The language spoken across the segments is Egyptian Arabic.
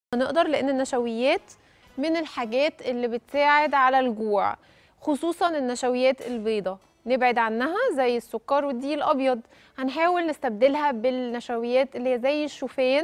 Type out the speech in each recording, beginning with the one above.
نقدر لان النشويات من الحاجات اللي بتساعد على الجوع خصوصا النشويات البيضاء نبعد عنها زي السكر والدقيق الابيض هنحاول نستبدلها بالنشويات اللي هي زي الشوفان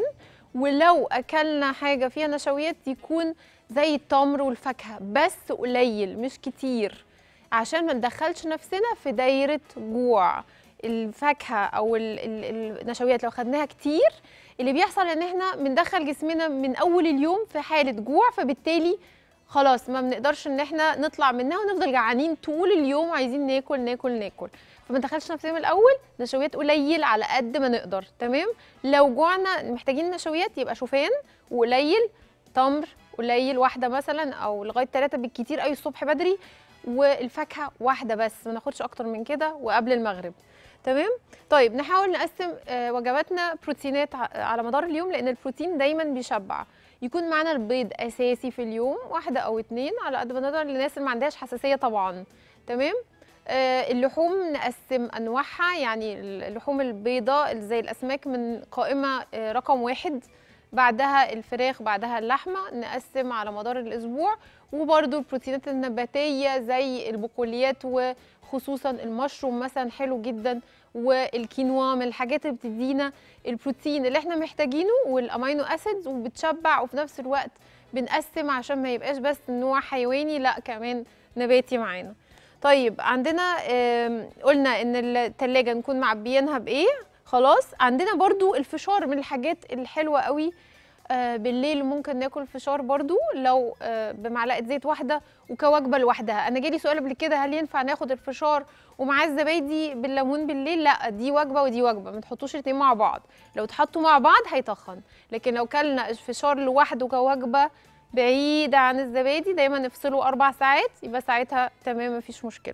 ولو اكلنا حاجه فيها نشويات يكون زي التمر والفاكهه بس قليل مش كتير عشان ما ندخلش نفسنا في دايره جوع الفاكهه او ال- ال- النشويات لو خدناها كتير اللي بيحصل ان احنا بندخل جسمنا من اول اليوم في حاله جوع فبالتالي خلاص ما بنقدرش ان احنا نطلع منها ونفضل جعانين طول اليوم عايزين ناكل ناكل ناكل فما ندخلش نفسنا من الاول نشويات قليل على قد ما نقدر تمام لو جوعنا محتاجين نشويات يبقى شوفان وقليل تمر قليل واحده مثلا او لغايه ثلاثه بالكتير قوي الصبح بدري والفاكهه واحده بس ما ناخدش اكتر من كده وقبل المغرب تمام طيب نحاول نقسم آه، وجباتنا بروتينات ع- على مدار اليوم لان البروتين دايما بيشبع يكون معانا البيض اساسي في اليوم واحده او اتنين على قد ما نقدر للناس اللي ما عندهاش حساسيه طبعا تمام آه، اللحوم نقسم انواعها يعني اللحوم البيضاء اللي زي الاسماك من قائمه آه، رقم واحد بعدها الفراخ بعدها اللحمه نقسم على مدار الاسبوع وبرده البروتينات النباتيه زي البقوليات وخصوصا المشروم مثلا حلو جدا والكينوا من الحاجات اللي بتدينا البروتين اللي احنا محتاجينه والامينو اسيدز وبتشبع وفي نفس الوقت بنقسم عشان ما يبقاش بس نوع حيواني لا كمان نباتي معانا طيب عندنا آم، قلنا ان التلاجة نكون معبيينها بايه خلاص عندنا برضو الفشار من الحاجات الحلوة قوي آه، بالليل ممكن ناكل فشار برضو لو آه، بمعلقه زيت واحده وكوجبه لوحدها انا جالي سؤال قبل كده هل ينفع ناخد الفشار ومعاه الزبادي بالليمون بالليل لا دي وجبه ودي وجبه ما تحطوش الاتنين مع بعض لو اتحطوا مع بعض هيتخن لكن لو كلنا الفشار لوحده كوجبه بعيده عن الزبادي دايما نفصله اربع ساعات يبقى ساعتها تمام مفيش مشكله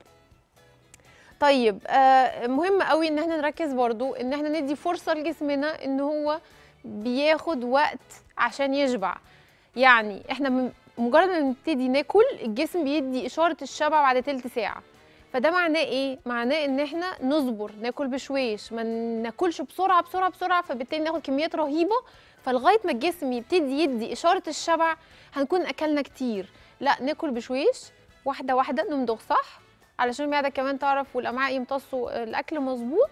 طيب آه مهم قوي ان احنا نركز برضو ان احنا ندي فرصه لجسمنا ان هو بياخد وقت عشان يشبع يعني احنا من- مجرد ما نبتدي ناكل الجسم بيدي اشاره الشبع بعد تلت ساعه فده معناه ايه معناه ان احنا نصبر ناكل بشويش ما ناكلش بسرعه بسرعه بسرعه فبالتالي ناخد كميات رهيبه فلغايه ما الجسم يبتدي يدي اشاره الشبع هنكون اكلنا كتير لا ناكل بشويش واحده واحده نمضغ صح علشان المعده كمان تعرف والامعاء يمتصوا الاكل مظبوط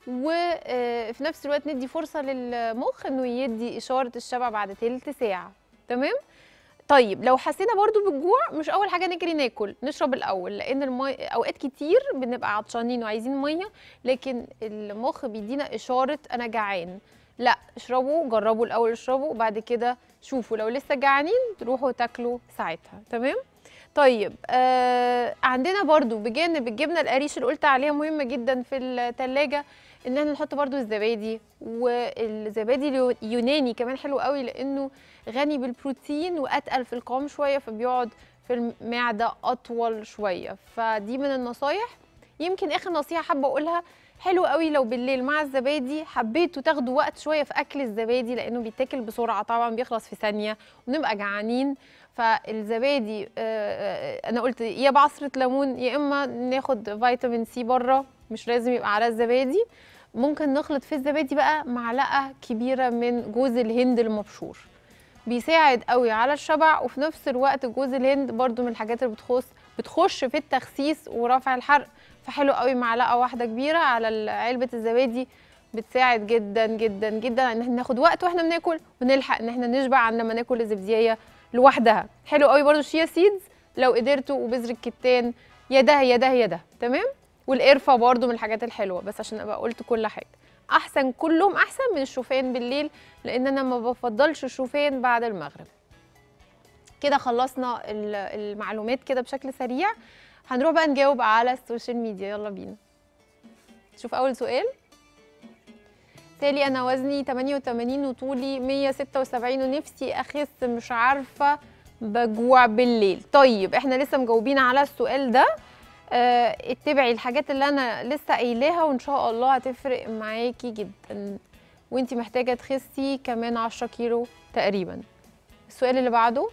وفي نفس الوقت ندي فرصه للمخ انه يدي اشاره الشبع بعد تلت ساعه تمام طيب لو حسينا برضو بالجوع مش اول حاجه نجري ناكل نشرب الاول لان المي... اوقات كتير بنبقى عطشانين وعايزين ميه لكن المخ بيدينا اشاره انا جعان لا اشربوا جربوا الاول اشربوا وبعد كده شوفوا لو لسه جعانين تروحوا تاكلوا ساعتها تمام طيب آه عندنا برضو بجانب الجبنه القريش اللي قلت عليها مهمه جدا في الثلاجه ان احنا نحط برضو الزبادي والزبادي اليوناني كمان حلو قوي لانه غني بالبروتين واتقل في القوام شويه فبيقعد في المعده اطول شويه فدي من النصايح يمكن اخر نصيحه حابه اقولها حلو قوي لو بالليل مع الزبادي حبيتوا تاخدوا وقت شويه في اكل الزبادي لانه بيتاكل بسرعه طبعا بيخلص في ثانيه ونبقى جعانين فالزبادي آه، آه، انا قلت يا بعصره ليمون يا اما ناخد فيتامين سي بره مش لازم يبقى على الزبادي ممكن نخلط في الزبادي بقى معلقه كبيره من جوز الهند المبشور بيساعد قوي على الشبع وفي نفس الوقت جوز الهند برضو من الحاجات اللي بتخص بتخش في التخسيس ورفع الحرق فحلو قوي معلقه واحده كبيره على علبه الزبادي بتساعد جدا جدا جدا ان احنا ناخد وقت واحنا بناكل ونلحق ان احنا نشبع عن لما ناكل الزبديه لوحدها حلو قوي برضو الشيا سيدز لو قدرتوا وبذر الكتان يا ده يا ده يا ده تمام والقرفه برضو من الحاجات الحلوه بس عشان ابقى قلت كل حاجه احسن كلهم احسن من الشوفان بالليل لان انا ما بفضلش الشوفان بعد المغرب كده خلصنا ال- المعلومات كده بشكل سريع هنروح بقى نجاوب على السوشيال ميديا يلا بينا شوف اول سؤال تالي انا وزني 88 وطولي 176 ونفسي اخس مش عارفه بجوع بالليل طيب احنا لسه مجاوبين على السؤال ده آه، اتبعي الحاجات اللي انا لسه قايلاها وان شاء الله هتفرق معاكي جدا وانتي محتاجه تخسي كمان 10 كيلو تقريبا السؤال اللي بعده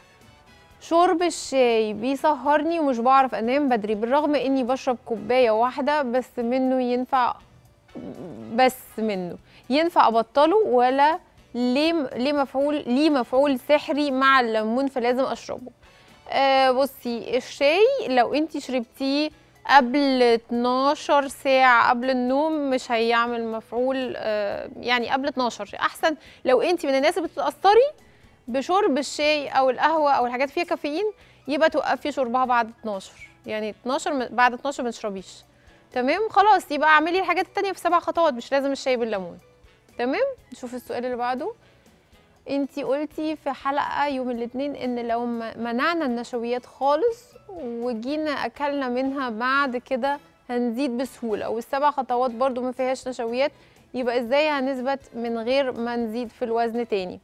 شرب الشاي بيسهرني ومش بعرف انام بدري بالرغم اني بشرب كوبايه واحده بس منه ينفع بس منه ينفع ابطله ولا ليه ليه مفعول ليه مفعول سحري مع الليمون فلازم اشربه آه بصي الشاي لو انت شربتيه قبل 12 ساعة قبل النوم مش هيعمل مفعول آه يعني قبل 12 احسن لو انت من الناس اللي بتتأثري بشرب الشاي او القهوة او الحاجات فيها كافيين يبقى توقفي شربها بعد 12 يعني 12 م- بعد 12 ما تشربيش تمام خلاص يبقى اعملي الحاجات التانية في سبع خطوات مش لازم الشاي بالليمون تمام نشوف السؤال اللي بعده انتي قلتي في حلقة يوم الاثنين ان لو م- منعنا النشويات خالص وجينا اكلنا منها بعد كده هنزيد بسهولة والسبع خطوات برضو ما فيهاش نشويات يبقى ازاي هنثبت من غير ما نزيد في الوزن تاني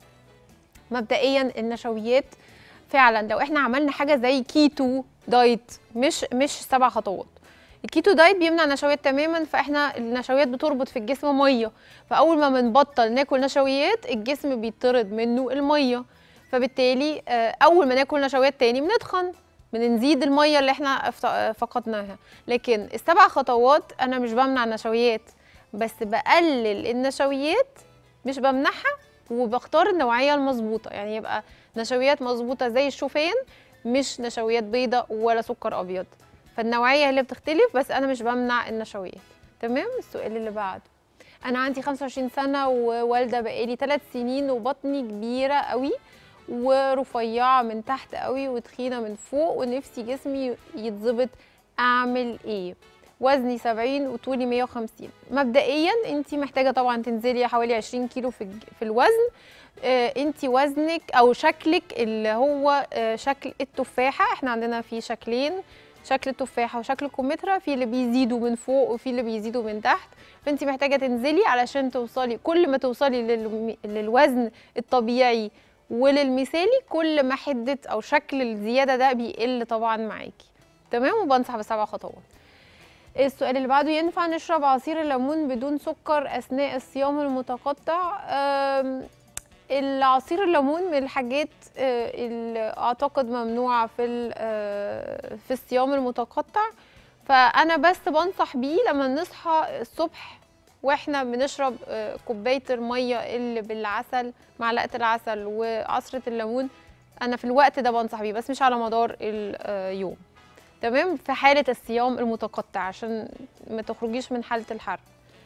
مبدئيا النشويات فعلا لو احنا عملنا حاجة زي كيتو دايت مش مش سبع خطوات الكيتو دايت بيمنع النشويات تماما فاحنا النشويات بتربط في الجسم ميه فاول ما بنبطل ناكل نشويات الجسم بيطرد منه الميه فبالتالي آه، اول ما ناكل نشويات تاني بنتخن بنزيد الميه اللي احنا افت- آه، فقدناها لكن السبع خطوات انا مش بمنع النشويات بس بقلل النشويات مش بمنعها وبختار النوعيه المظبوطه يعني يبقى نشويات مظبوطه زي الشوفان مش نشويات بيضة ولا سكر ابيض فالنوعيه هي اللي بتختلف بس انا مش بمنع النشويات تمام السؤال اللي بعده انا عندي 25 سنه ووالده بقالي 3 سنين وبطني كبيره قوي ورفيعه من تحت قوي وتخينه من فوق ونفسي جسمي يتظبط اعمل ايه وزني 70 وطولي 150 مبدئيا انت محتاجه طبعا تنزلي حوالي 20 كيلو في الج- في الوزن آه، انت وزنك او شكلك اللي هو آه، شكل التفاحه احنا عندنا في شكلين شكل التفاحه وشكل الكمثرى في اللي بيزيدوا من فوق وفي اللي بيزيدوا من تحت فانت محتاجه تنزلي علشان توصلي كل ما توصلي للم- للوزن الطبيعي وللمثالي كل ما حده او شكل الزياده ده بيقل طبعا معاكي تمام وبنصح بسبع خطوات السؤال اللي بعده ينفع نشرب عصير الليمون بدون سكر اثناء الصيام المتقطع أم، العصير الليمون من الحاجات آه، اللي اعتقد ممنوعه في ال- آه، في الصيام المتقطع فانا بس بنصح بيه لما نصحى الصبح واحنا بنشرب آه، كوبايه الميه اللي بالعسل معلقه العسل وعصره الليمون انا في الوقت ده بنصح بيه بس مش على مدار اليوم تمام في حاله الصيام المتقطع عشان ما تخرجيش من حاله الحرق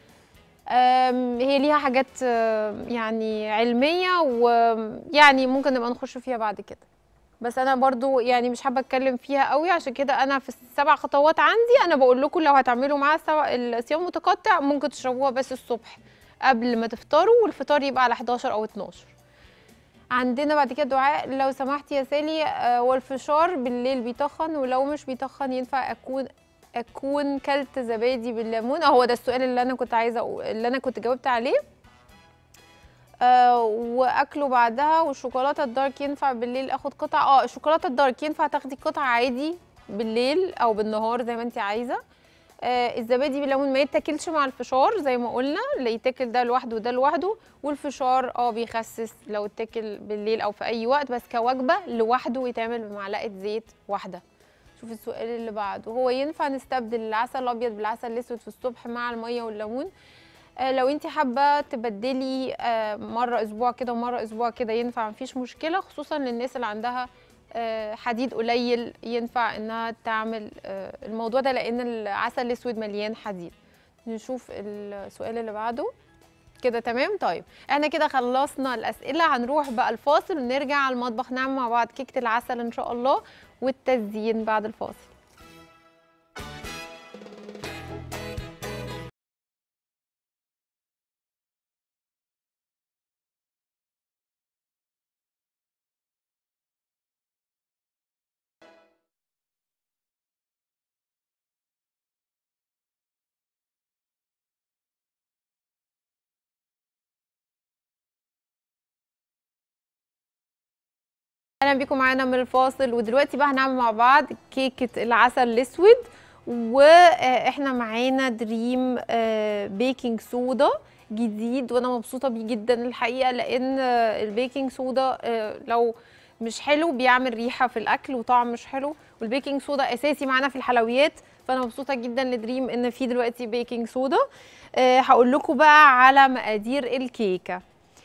أم، هي ليها حاجات أم، يعني علمية ويعني ممكن نبقى نخش فيها بعد كده بس انا برضو يعني مش حابه اتكلم فيها قوي عشان كده انا في السبع خطوات عندي انا بقول لكم لو هتعملوا معاها السبع- الصيام متقطع ممكن تشربوها بس الصبح قبل ما تفطروا والفطار يبقى على 11 او 12 عندنا بعد كده دعاء لو سمحتي يا سالي آه، والفشار بالليل بيتخن ولو مش بيتخن ينفع اكون اكون كلت زبادي بالليمون اه هو ده السؤال اللي انا كنت عايزه أقول- اللي انا كنت جاوبت عليه آه واكله بعدها والشوكولاته الدارك ينفع بالليل اخد قطع اه الشوكولاته الدارك ينفع تاخدي قطع عادي بالليل او بالنهار زي ما انت عايزه آه الزبادي بالليمون ما يتاكلش مع الفشار زي ما قلنا اللي يتاكل ده لوحده وده لوحده والفشار اه بيخسس لو اتاكل بالليل او في اي وقت بس كوجبه لوحده ويتعمل بمعلقه زيت واحده شوف السؤال اللي بعده هو ينفع نستبدل العسل الابيض بالعسل الاسود في الصبح مع الميه والليمون آه، لو انت حابه تبدلي آه، مره اسبوع كده ومره اسبوع كده ينفع مفيش مشكله خصوصا للناس اللي عندها آه، حديد قليل ينفع انها تعمل آه، الموضوع ده لان العسل الاسود مليان حديد نشوف السؤال اللي بعده كده تمام طيب احنا كده خلصنا الاسئله هنروح بقى الفاصل ونرجع على المطبخ نعمل مع بعض كيكه العسل ان شاء الله والتزيين بعد الفاصل اهلا بيكم معانا من الفاصل ودلوقتي بقى هنعمل مع بعض كيكه العسل الاسود واحنا معانا دريم آه، بيكنج صودا جديد وانا مبسوطه بيه جدا الحقيقه لان آه، البيكنج صودا آه، لو مش حلو بيعمل ريحه في الاكل وطعم مش حلو والبيكنج صودا اساسي معانا في الحلويات فانا مبسوطه جدا لدريم ان في دلوقتي بيكنج صودا آه، هقول لكم بقى على مقادير الكيكه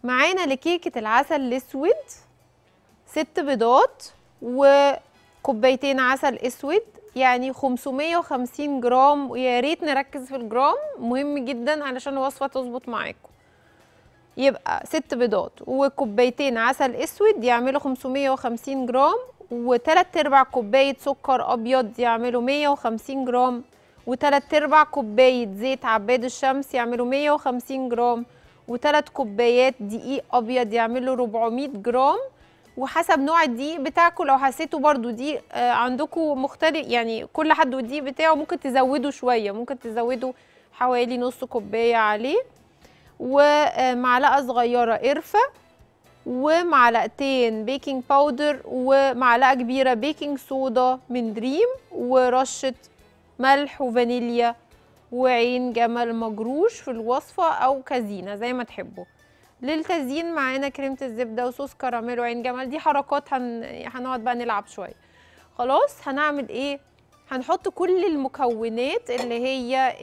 معانا لكيكه العسل الاسود ست بيضات وكوبايتين عسل اسود يعني 550 جرام ويا ريت نركز في الجرام مهم جدا علشان الوصفه تظبط معاكم يبقى ست بيضات وكوبايتين عسل اسود يعملوا 550 جرام وتلات ارباع كوبايه سكر ابيض يعملوا 150 جرام وتلات ارباع كوبايه زيت عباد الشمس يعملوا 150 جرام وتلات كوبايات دقيق ابيض يعملوا 400 جرام وحسب نوع الدقيق بتاعكم لو حسيتوا برضو دقيق آه، عندكم مختلف يعني كل حد والدقيق بتاعه ممكن تزودوا شويه ممكن تزودوا حوالي نص كوبايه عليه ومعلقه صغيره قرفه ومعلقتين بيكنج باودر ومعلقه كبيره بيكنج صودا من دريم ورشه ملح وفانيليا وعين جمل مجروش في الوصفه او كزينه زي ما تحبوا للتزيين معانا كريمه الزبده وصوص كراميل وعين جمل دي حركات هن... هنقعد بقى نلعب شويه خلاص هنعمل ايه هنحط كل المكونات اللي هي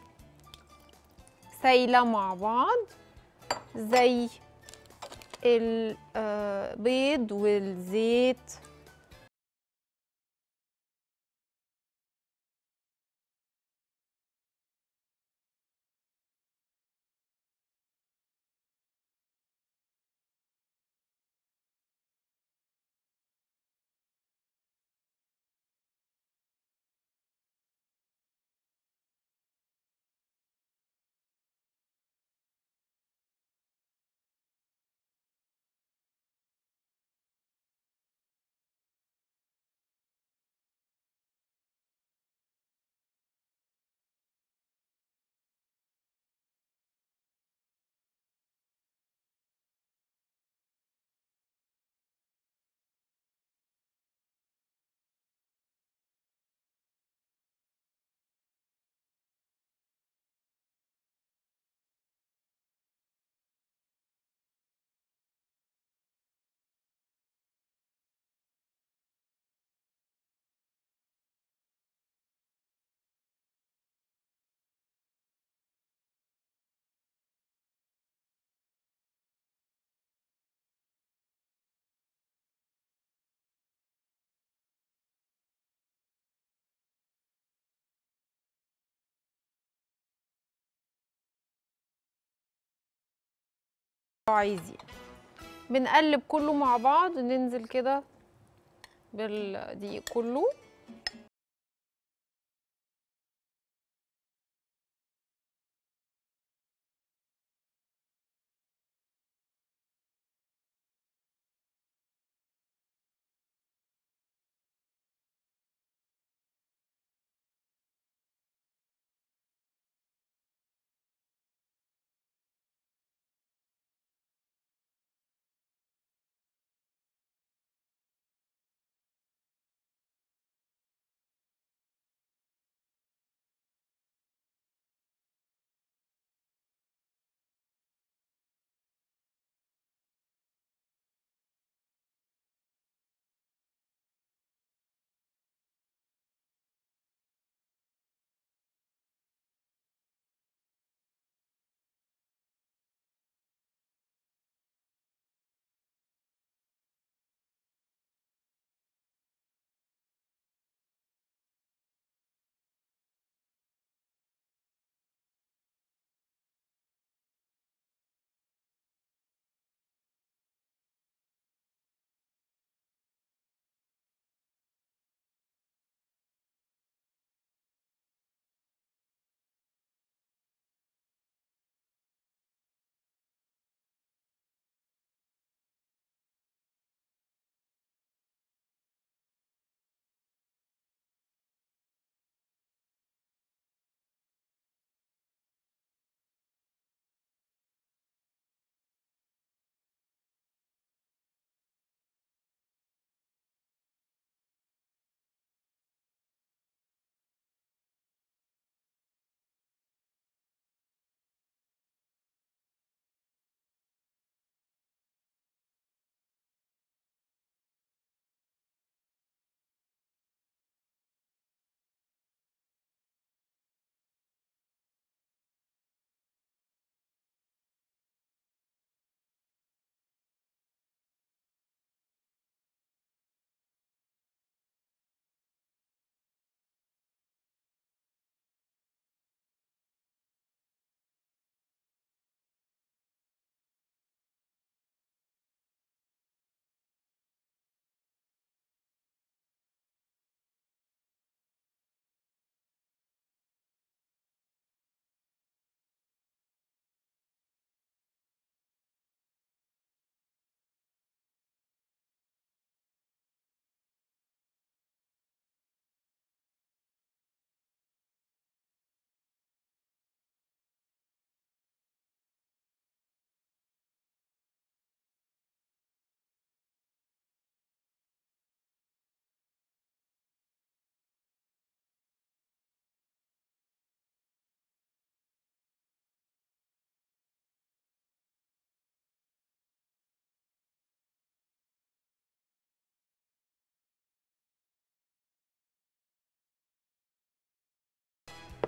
السايله مع بعض زي البيض والزيت عايزين بنقلب كله مع بعض ننزل كده بالدقيق كله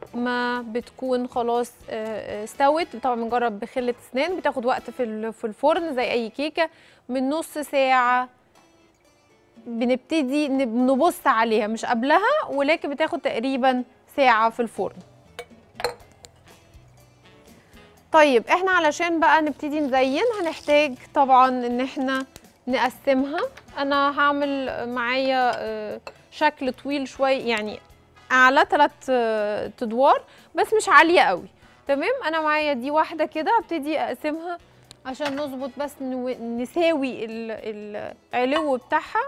ما بتكون خلاص آه، آه، استوت طبعا بنجرب بخله اسنان بتاخد وقت في ال- في الفرن زي اي كيكه من نص ساعه بنبتدي نب- نبص عليها مش قبلها ولكن بتاخد تقريبا ساعه في الفرن طيب احنا علشان بقى نبتدي نزين هنحتاج طبعا ان احنا نقسمها انا هعمل معايا آه، شكل طويل شويه يعني اعلى ثلاث ادوار بس مش عاليه قوي تمام انا معايا دي واحده كده هبتدي اقسمها عشان نظبط بس نو- نساوي ال- العلو بتاعها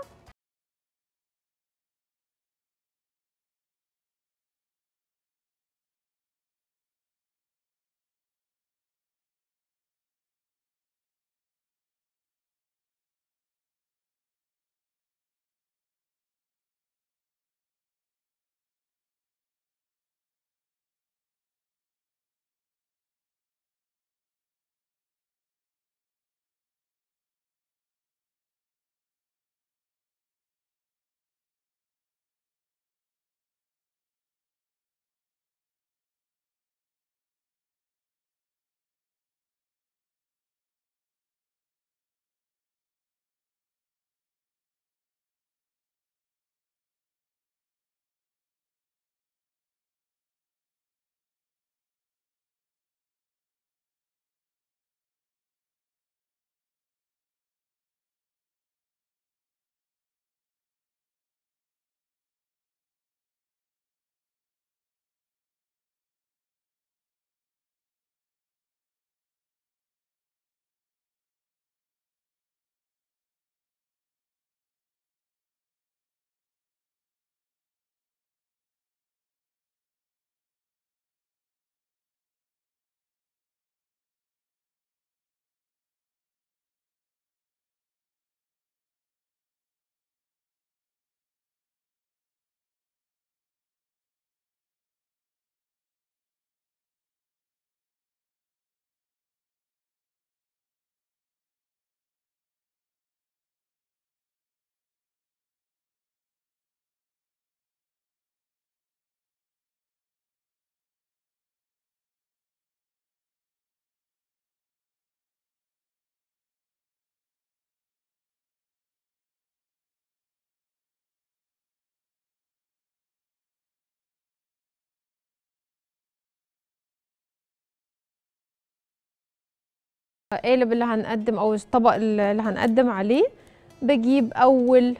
قالب اللي هنقدم او الطبق اللي هنقدم عليه بجيب اول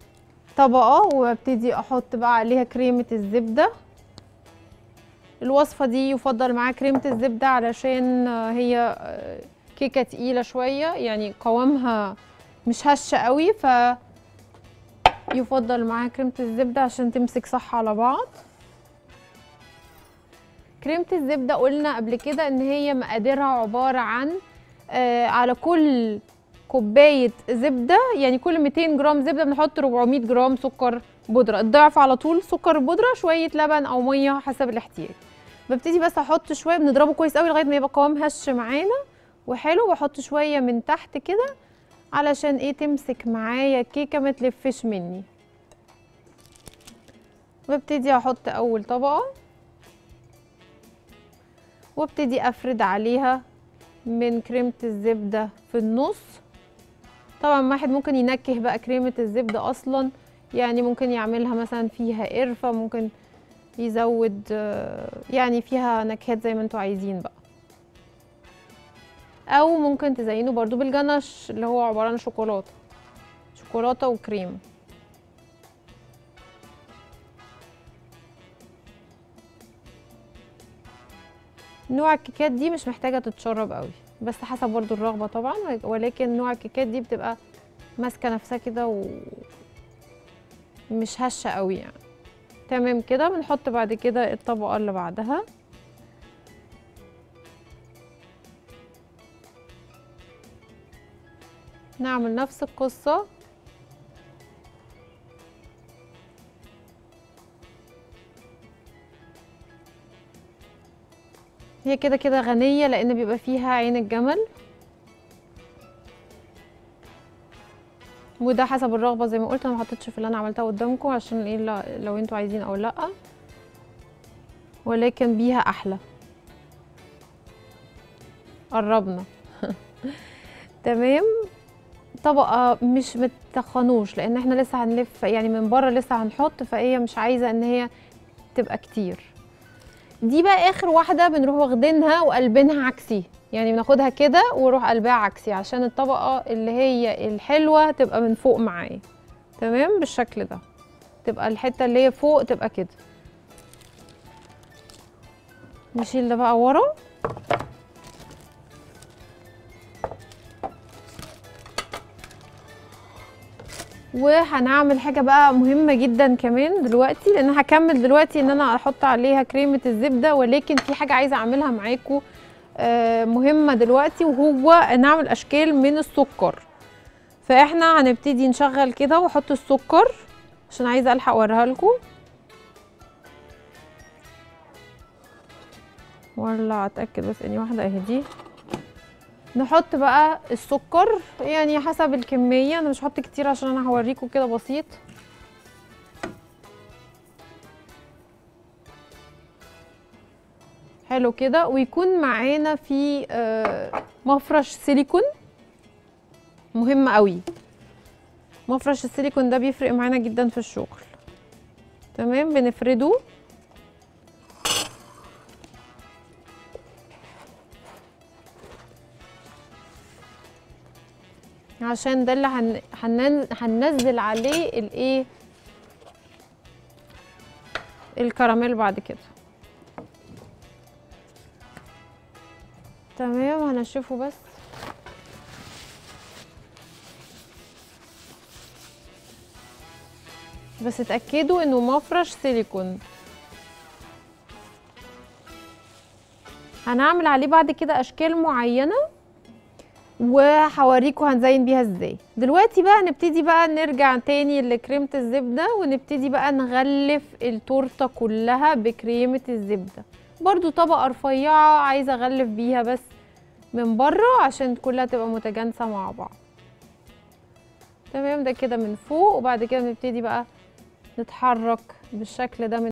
طبقه وابتدي احط بقى عليها كريمه الزبده الوصفه دي يفضل معاها كريمه الزبده علشان هي كيكه تقيله شويه يعني قوامها مش هشه قوي ف يفضل معاها كريمه الزبده عشان تمسك صح على بعض كريمه الزبده قلنا قبل كده ان هي مقاديرها عباره عن آه على كل كوبايه زبده يعني كل 200 جرام زبده بنحط 400 جرام سكر بودره الضعف على طول سكر بودره شويه لبن او ميه حسب الاحتياج ببتدي بس احط شويه بنضربه كويس قوي لغايه ما يبقى قوام هش معانا وحلو واحط شويه من تحت كده علشان ايه تمسك معايا الكيكه ما تلفش مني ببتدي احط اول طبقه وابتدي افرد عليها من كريمه الزبده في النص طبعا واحد ممكن ينكه بقى كريمه الزبده اصلا يعني ممكن يعملها مثلا فيها قرفه ممكن يزود يعني فيها نكهات زي ما انتوا عايزين بقى او ممكن تزينه برضو بالجنش اللي هو عباره عن شوكولاته شوكولاته وكريم نوع الكيكات دي مش محتاجه تتشرب قوي بس حسب برضو الرغبه طبعا ولكن نوع الكيكات دي بتبقى ماسكه نفسها كده ومش هشه قوي يعني تمام كده بنحط بعد كده الطبقه اللي بعدها نعمل نفس القصه هي كده كده غنية لأن بيبقى فيها عين الجمل وده حسب الرغبة زي ما قلت أنا محطتش في اللي أنا عملتها قدامكم عشان ايه لو انتوا عايزين أو لأ ولكن بيها احلى قربنا تمام طبقه مش متخنوش لان احنا لسه هنلف يعني من بره لسه هنحط فهي مش عايزه ان هي تبقى كتير دي بقى اخر واحده بنروح واخدينها وقلبينها عكسي يعني بناخدها كده ونروح قلبها عكسي عشان الطبقه اللي هي الحلوه تبقى من فوق معايا تمام بالشكل ده تبقى الحته اللي هي فوق تبقى كده نشيل ده بقى ورا وهنعمل حاجه بقى مهمه جدا كمان دلوقتي لان هكمل دلوقتي ان انا احط عليها كريمه الزبده ولكن في حاجه عايزه اعملها معاكم آه، مهمه دلوقتي وهو نعمل اشكال من السكر فاحنا هنبتدي نشغل كده واحط السكر عشان عايزه الحق اوريها لكم ولا اتاكد بس اني واحده اهي دي نحط بقى السكر يعني حسب الكميه انا مش هحط كتير عشان انا هوريكم كده بسيط حلو كده ويكون معانا في آه، مفرش سيليكون مهم قوي مفرش السيليكون ده بيفرق معانا جدا في الشغل تمام بنفرده عشان ده اللي هن... هنن... هننزل عليه الايه الكراميل بعد كده تمام هنشوفه بس بس اتاكدوا انه مفرش سيليكون هنعمل عليه بعد كده اشكال معينه وهوريكم هنزين بيها ازاي دلوقتي بقى نبتدي بقى نرجع تاني لكريمة الزبدة ونبتدي بقى نغلف التورتة كلها بكريمة الزبدة برضو طبقة رفيعة عايزة اغلف بيها بس من بره عشان كلها تبقى متجانسة مع بعض تمام ده كده من فوق وبعد كده نبتدي بقى نتحرك بالشكل ده من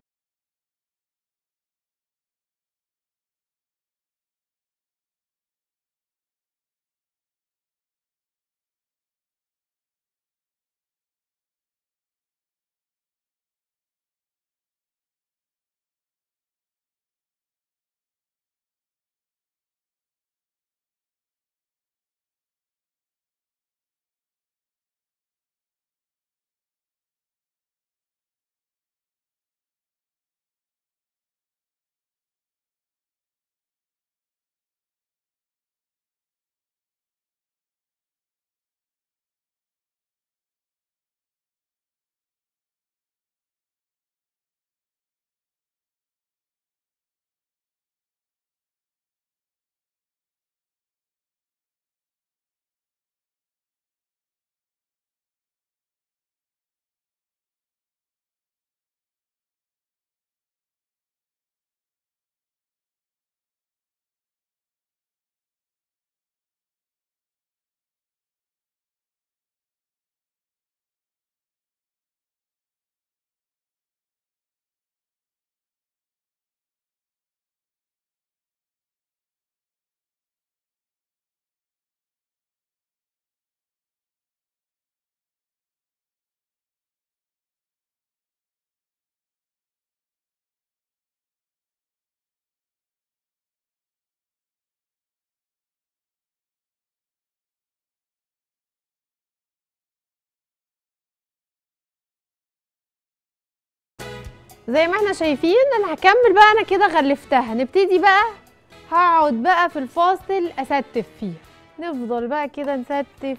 زي ما احنا شايفين انا هكمل بقى انا كده غلفتها نبتدي بقى هقعد بقى في الفاصل استف فيها نفضل بقى كده نستف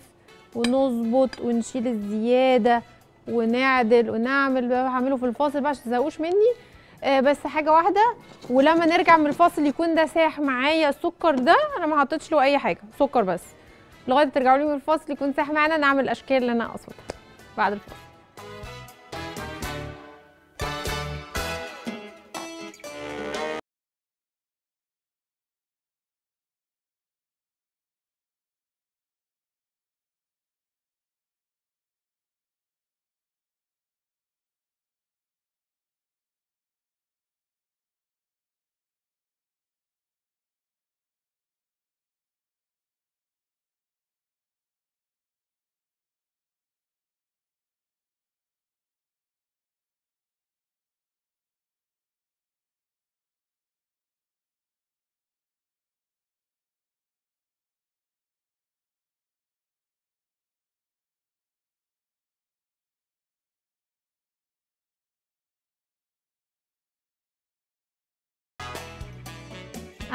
ونظبط ونشيل الزياده ونعدل ونعمل بقى هعمله في الفاصل بقى عشان تزهقوش مني آه بس حاجه واحده ولما نرجع من الفاصل يكون ده ساح معايا السكر ده انا ما حطيتش له اي حاجه سكر بس لغايه ما ترجعوا لي من الفاصل يكون ساح معانا نعمل الاشكال اللي انا اقصدها بعد الفاصل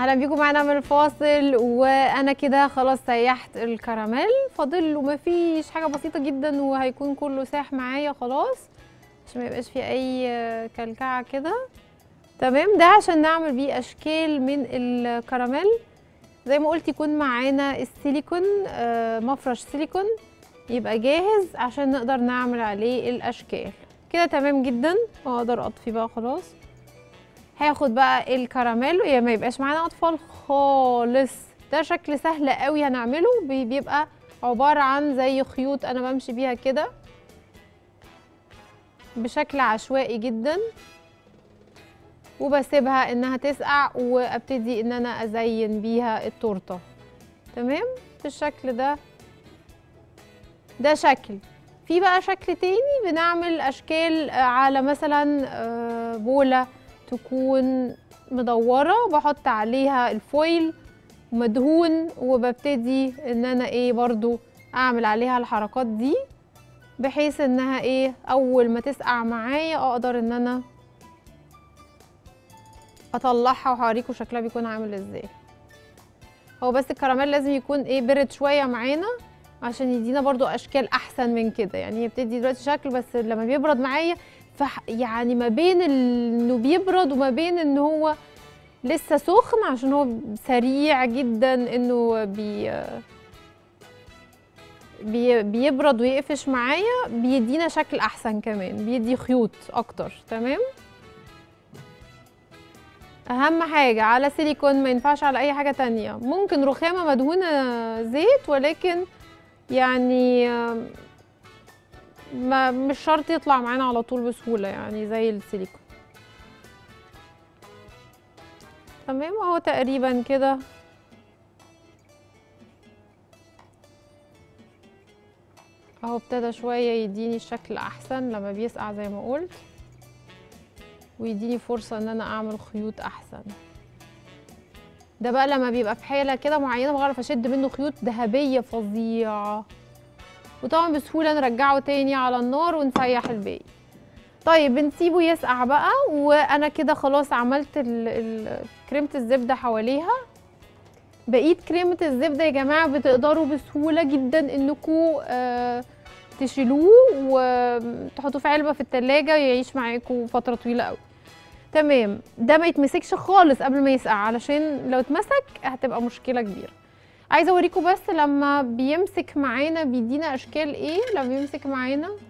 اهلا بيكم معانا من الفاصل وانا كده خلاص سيحت الكراميل فاضل له مفيش حاجه بسيطه جدا وهيكون كله ساح معايا خلاص عشان ما يبقاش فيه اي كلكعه كده تمام ده عشان نعمل بيه اشكال من الكراميل زي ما قلت يكون معانا السيليكون آه، مفرش سيليكون يبقى جاهز عشان نقدر نعمل عليه الاشكال كده تمام جدا واقدر اطفي بقى خلاص هاخد بقى الكراميل يا ما يبقاش معانا اطفال خالص ده شكل سهل قوي هنعمله بي- بيبقى عبارة عن زي خيوط انا بمشي بيها كده بشكل عشوائي جدا وبسيبها انها تسقع وابتدي ان انا ازين بيها التورته تمام بالشكل ده ده شكل في بقى شكل تاني بنعمل اشكال آه، على مثلا آه، بوله تكون مدوره بحط عليها الفويل مدهون وببتدي ان انا ايه برضو اعمل عليها الحركات دي بحيث انها ايه اول ما تسقع معايا اقدر ان انا اطلعها وهوريكم شكلها بيكون عامل ازاي هو بس الكراميل لازم يكون ايه برد شويه معانا عشان يدينا برضو اشكال احسن من كده يعني هي بتدي دلوقتي شكل بس لما بيبرد معايا فح يعني ما بين ال- انه بيبرد وما بين ان هو لسه سخن عشان هو سريع جدا انه بي بي بيبرد ويقفش معايا بيدينا شكل احسن كمان بيدي خيوط اكتر تمام اهم حاجة على سيليكون ما ينفعش على اي حاجة تانية ممكن رخامة مدهونة زيت ولكن يعني آم، ما مش شرط يطلع معانا على طول بسهولة يعني زي السيليكون تمام اهو تقريبا كده اهو ابتدى شوية يديني الشكل احسن لما بيسقع زي ما قلت ويديني فرصة ان انا اعمل خيوط احسن ده بقى لما بيبقى في حالة كده معينة بعرف اشد منه خيوط ذهبية فظيعة وطبعا بسهولة نرجعه تاني على النار ونسيح الباقي طيب بنسيبه يسقع بقى وانا كده خلاص عملت ال- ال- كريمة الزبدة حواليها بقيت كريمة الزبدة يا جماعة بتقدروا بسهولة جدا انكم آه تشيلوه وتحطوه في علبة في التلاجة يعيش معاكم فترة طويلة قوي تمام ده ما يتمسكش خالص قبل ما يسقع علشان لو اتمسك هتبقى مشكلة كبيرة عايزة اوريكم بس لما بيمسك معانا بيدينا اشكال ايه لما بيمسك معانا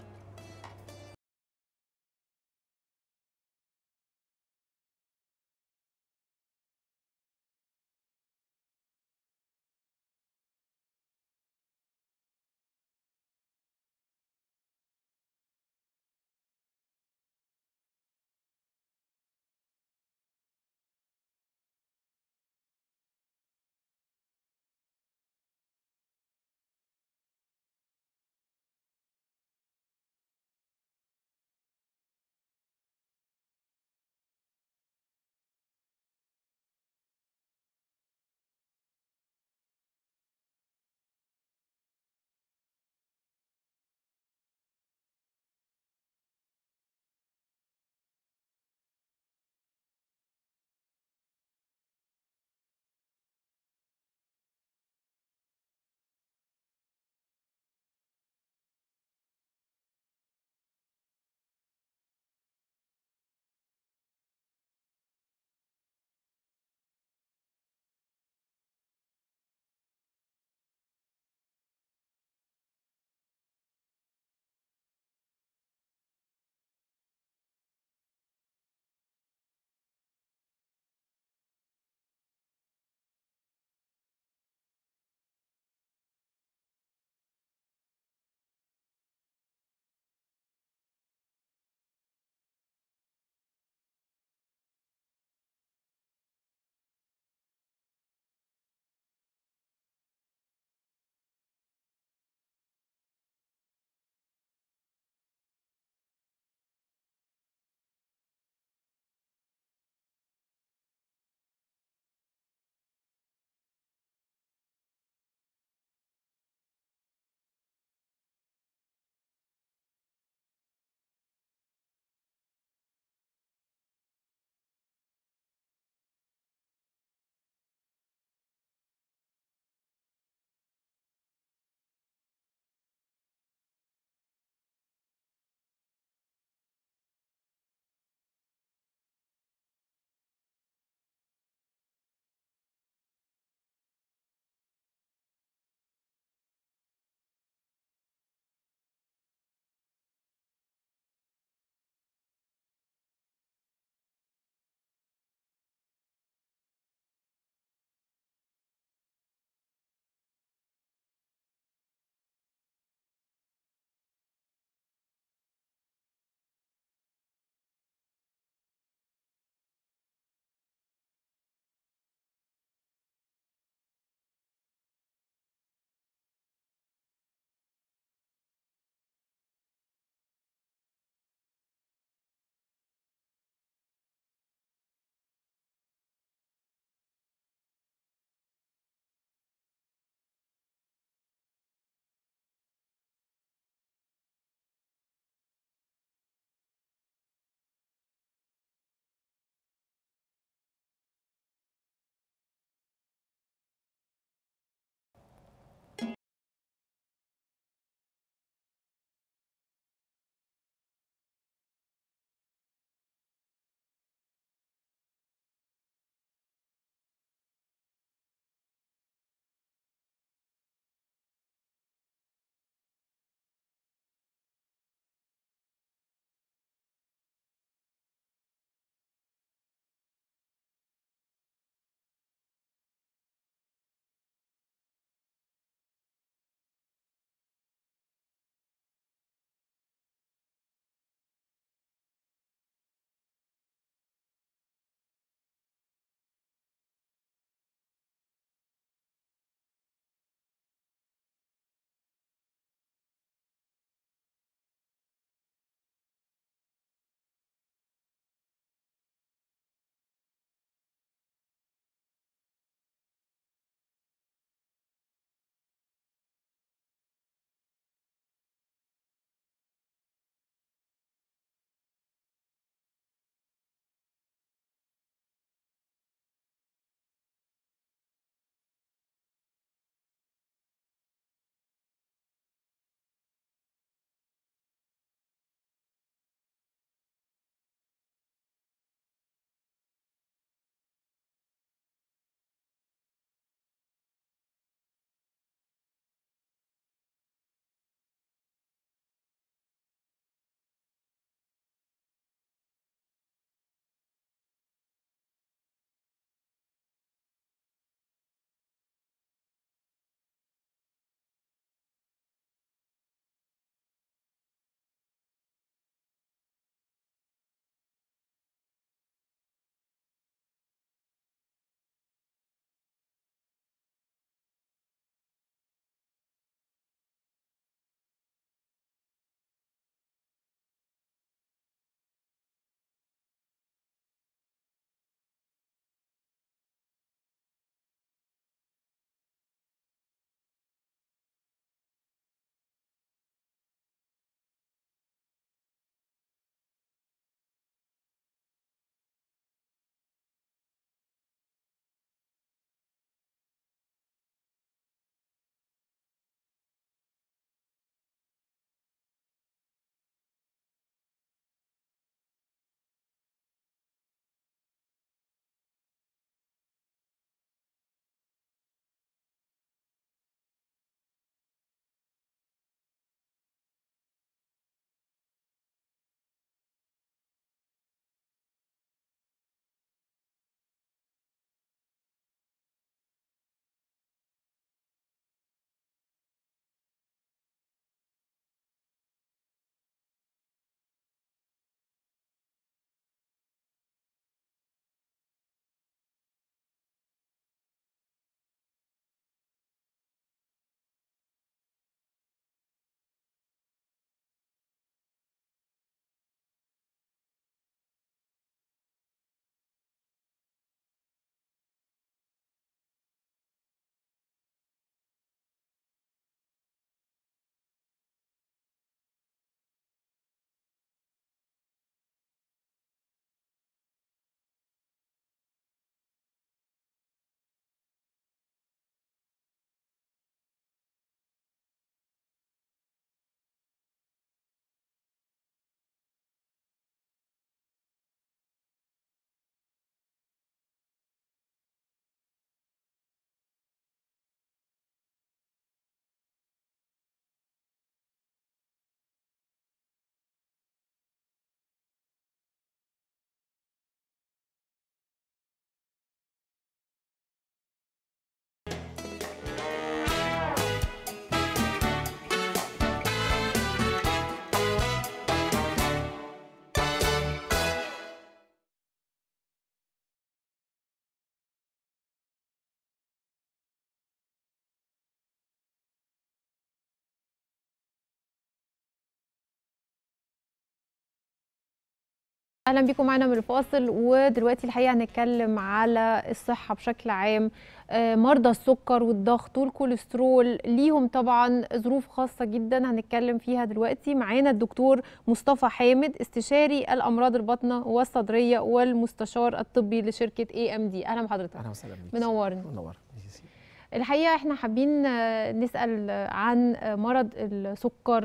اهلا بيكم معانا من الفاصل ودلوقتي الحقيقه هنتكلم على الصحه بشكل عام آه، مرضى السكر والضغط والكوليسترول ليهم طبعا ظروف خاصه جدا هنتكلم فيها دلوقتي معانا الدكتور مصطفى حامد استشاري الامراض الباطنه والصدريه والمستشار الطبي لشركه اي ام دي اهلا بحضرتك اهلا وسهلا بيك منورني منور الحقيقه احنا حابين آه، نسال عن آه، مرض السكر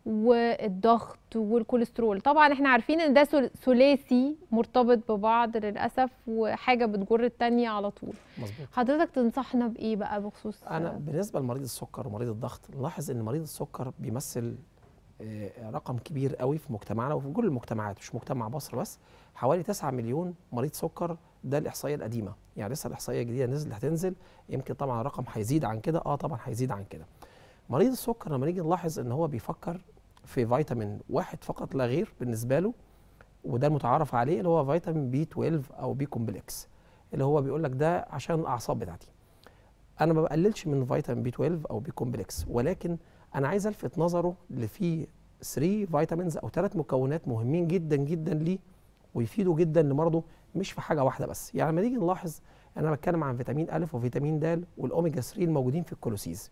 والضغط والكوليسترول طبعا احنا عارفين ان ده ثل- ثلاثي مرتبط ببعض للاسف وحاجه بتجر التانية على طول مظبوط حضرتك تنصحنا بايه بقى بخصوص انا بالنسبه لمريض السكر ومريض الضغط نلاحظ ان مريض السكر بيمثل آه، رقم كبير قوي في مجتمعنا وفي كل المجتمعات مش مجتمع مصر بس حوالي 9 مليون مريض سكر ده الاحصائيه القديمه يعني لسه الاحصائيه الجديده نزلت هتنزل يمكن طبعا الرقم هيزيد عن كده اه طبعا هيزيد عن كده مريض السكر لما نيجي نلاحظ ان هو بيفكر في فيتامين واحد فقط لا غير بالنسبه له وده المتعارف عليه اللي هو فيتامين بي 12 او بي كومبلكس اللي هو بيقول لك ده عشان الاعصاب بتاعتي انا ما بقللش من فيتامين بي 12 او بي كومبلكس ولكن انا عايز الفت نظره اللي فيه 3 فيتامينز او ثلاث مكونات مهمين جدا جدا ليه ويفيدوا جدا لمرضه مش في حاجه واحده بس يعني لما نيجي نلاحظ انا بتكلم عن فيتامين ا وفيتامين د والاوميجا 3 الموجودين في الكولوسيز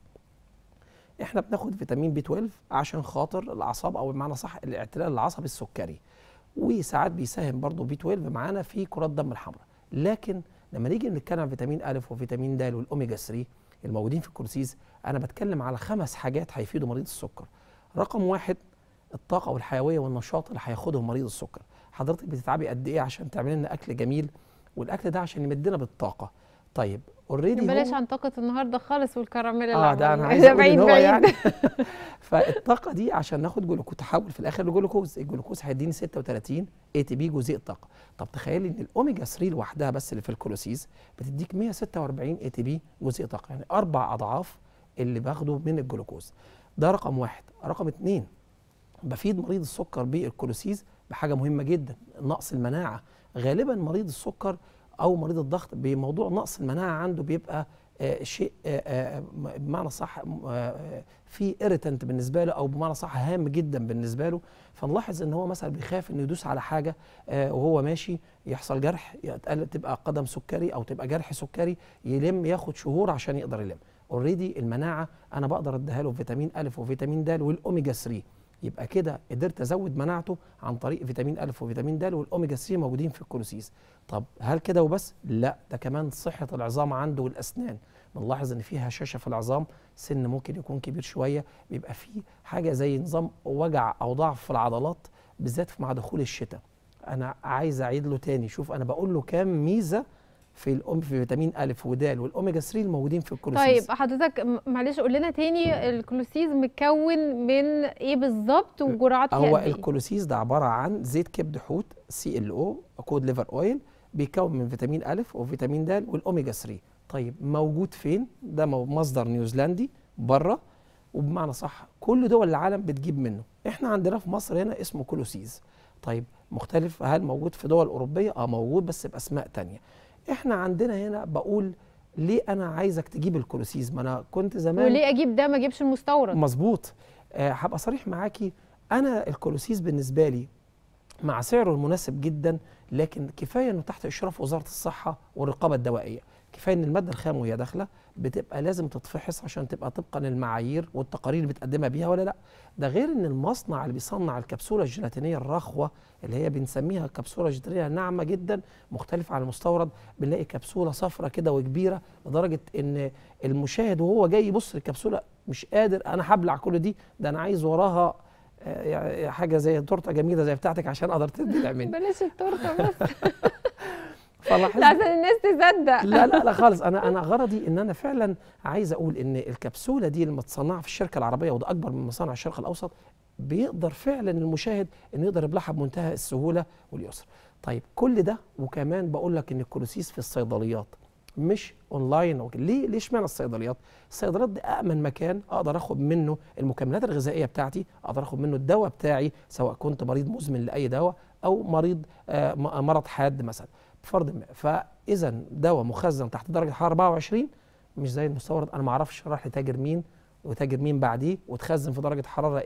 احنا بناخد فيتامين بي 12 عشان خاطر الاعصاب او بمعنى صح الاعتلال العصبي السكري وساعات بيساهم برضه بي 12 معانا في كرات الدم الحمراء لكن لما نيجي نتكلم عن فيتامين ا وفيتامين د والاوميجا 3 الموجودين في الكولوسيز انا بتكلم على خمس حاجات هيفيدوا مريض السكر رقم واحد الطاقه والحيويه والنشاط اللي هياخدهم مريض السكر حضرتك بتتعبي قد ايه عشان تعملي لنا اكل جميل والاكل ده عشان يمدنا بالطاقه طيب اوريدي بلاش عن طاقه النهارده خالص والكراميل اه ده انا العملية. عايز ده اقول بعيد ان هو بعيد يعني فالطاقه دي عشان ناخد جلوكوز تحول في الاخر لجلوكوز الجلوكوز هيديني 36 اي تي بي جزيء طاقه طب تخيلي ان الاوميجا 3 لوحدها بس اللي في الكولوسيز بتديك 146 اي تي بي جزيء طاقه يعني اربع اضعاف اللي باخده من الجلوكوز ده رقم واحد رقم اتنين بفيد مريض السكر بالكولوسيز بحاجه مهمه جدا نقص المناعه غالبا مريض السكر او مريض الضغط بموضوع نقص المناعه عنده بيبقى آه شيء آه آه بمعنى صح آه في اريتنت بالنسبه له او بمعنى صح هام جدا بالنسبه له فنلاحظ ان هو مثلا بيخاف انه يدوس على حاجه آه وهو ماشي يحصل جرح يتقل- تبقى قدم سكري او تبقى جرح سكري يلم ياخد شهور عشان يقدر يلم اوريدي المناعه انا بقدر اديها له فيتامين ا وفيتامين د والاوميجا 3 يبقى كده قدرت ازود مناعته عن طريق فيتامين ا وفيتامين د والاوميجا 3 موجودين في الكولوسيس طب هل كده وبس لا ده كمان صحه العظام عنده والاسنان بنلاحظ ان فيه هشاشه في العظام سن ممكن يكون كبير شويه بيبقى فيه حاجه زي نظام وجع او ضعف في العضلات بالذات مع دخول الشتاء انا عايز اعيد له تاني شوف انا بقول له كام ميزه في الأم في فيتامين ا ود والاوميجا 3 الموجودين في الكولوسيس طيب حضرتك م- معلش قول لنا تاني الكلوسيز متكون من ايه بالظبط وجرعات فيها هو قد ايه الكولوسيس ده عباره عن زيت كبد حوت سي ال او كود ليفر اويل بيكون من فيتامين ا وفيتامين د والاوميجا 3 طيب موجود فين ده مو- مصدر نيوزيلندي بره وبمعنى صح كل دول العالم بتجيب منه احنا عندنا في مصر هنا اسمه كولوسيز طيب مختلف هل موجود في دول اوروبيه اه موجود بس باسماء تانية احنا عندنا هنا بقول ليه انا عايزك تجيب الكولوسيز ما انا كنت زمان وليه اجيب ده ما اجيبش المستورد مظبوط آه، هبقى صريح معاكي انا الكولوسيس بالنسبه لي مع سعره المناسب جدا لكن كفايه انه تحت اشراف وزاره الصحه والرقابه الدوائيه كفايه ان الماده الخام وهي داخله بتبقى لازم تتفحص عشان تبقى طبقا للمعايير والتقارير اللي بتقدمها بيها ولا لا ده غير ان المصنع اللي بيصنع الكبسوله الجيلاتينيه الرخوه اللي هي بنسميها كبسوله جيلاتينيه ناعمه جدا مختلفه عن المستورد بنلاقي كبسوله صفرة كده وكبيره لدرجه ان المشاهد وهو جاي يبص للكبسوله مش قادر انا هبلع كل دي ده انا عايز وراها آه، يعني حاجه زي تورته جميله زي بتاعتك عشان اقدر تبلع مني بلاش التورته بس فلاحظ لا عشان الناس تصدق لا لا لا خالص انا انا غرضي ان انا فعلا عايز اقول ان الكبسوله دي اللي متصنعه في الشركه العربيه وده اكبر من مصانع الشرق الاوسط بيقدر فعلا المشاهد انه يقدر يبلعها بمنتهى السهوله واليسر. طيب كل ده وكمان بقول لك ان الكولوسيس في الصيدليات مش اونلاين أو كده. ليه ليه اشمعنى الصيدليات؟ الصيدليات دي امن مكان اقدر اخد منه المكملات الغذائيه بتاعتي، اقدر اخد منه الدواء بتاعي سواء كنت مريض مزمن لاي دواء او مريض آه م- مرض حاد مثلا بفرض ما فاذا دواء مخزن تحت درجه حراره 24 مش زي المستورد انا ما اعرفش راح لتاجر مين وتاجر مين بعديه وتخزن في درجه حراره ايه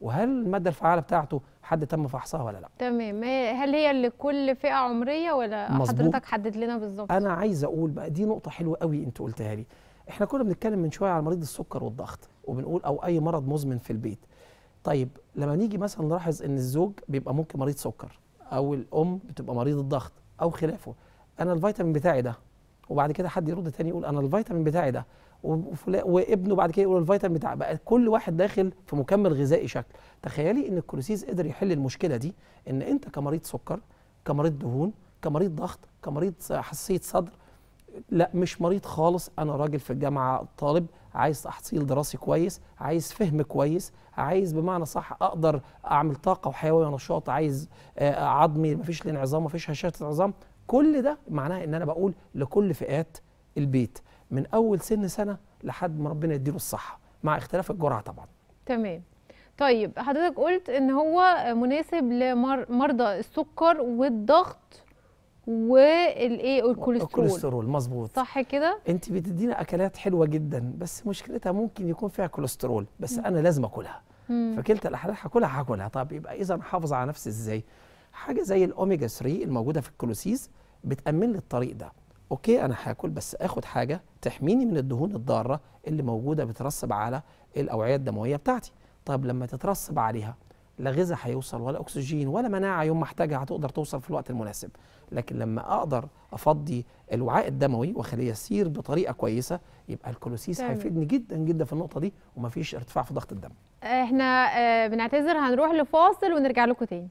وهل الماده الفعاله بتاعته حد تم فحصها ولا لا تمام هي- هل هي لكل فئه عمريه ولا مظبوط. حضرتك حدد لنا بالظبط انا عايز اقول بقى دي نقطه حلوه قوي انت قلتها لي احنا كنا بنتكلم من شويه على مريض السكر والضغط وبنقول او اي مرض مزمن في البيت طيب لما نيجي مثلا نلاحظ ان الزوج بيبقى ممكن مريض سكر او الام بتبقى مريض الضغط او خلافه انا الفيتامين بتاعي ده وبعد كده حد يرد تاني يقول انا الفيتامين بتاعي ده وفلا- وابنه بعد كده يقول الفيتامين بتاع بقى كل واحد داخل في مكمل غذائي شكل تخيلي ان الكولوسيس قدر يحل المشكله دي ان انت كمريض سكر كمريض دهون كمريض ضغط كمريض حساسيه صدر لا مش مريض خالص انا راجل في الجامعه طالب عايز تحصيل دراسي كويس عايز فهم كويس عايز بمعنى صح اقدر اعمل طاقه وحيويه ونشاط عايز آه، عظمي مفيش انعظام مفيش هشاشه عظام كل ده معناها ان انا بقول لكل فئات البيت من اول سن سنه لحد ما ربنا يديله الصحه مع اختلاف الجرعه طبعا تمام طيب حضرتك قلت ان هو مناسب لمرضى السكر والضغط والايه والكوليسترول الكوليسترول مظبوط صح كده انت بتدينا اكلات حلوه جدا بس مشكلتها ممكن يكون فيها كوليسترول بس انا لازم اكلها مم. فكلتا الاحوال هاكلها هاكلها طب يبقى اذا احافظ على نفسي ازاي حاجه زي الاوميجا 3 الموجوده في الكولوسيس بتامن لي الطريق ده اوكي انا هاكل بس اخد حاجه تحميني من الدهون الضاره اللي موجوده بترسب على الاوعيه الدمويه بتاعتي طب لما تترسب عليها لا غذاء هيوصل ولا اكسجين ولا مناعه يوم ما احتاجها هتقدر توصل في الوقت المناسب لكن لما اقدر افضي الوعاء الدموي واخليه يسير بطريقه كويسه يبقى الكولوسيس تمام. هيفيدني جدا جدا في النقطه دي ومفيش ارتفاع في ضغط الدم احنا آه، بنعتذر هنروح لفاصل ونرجع لكم تاني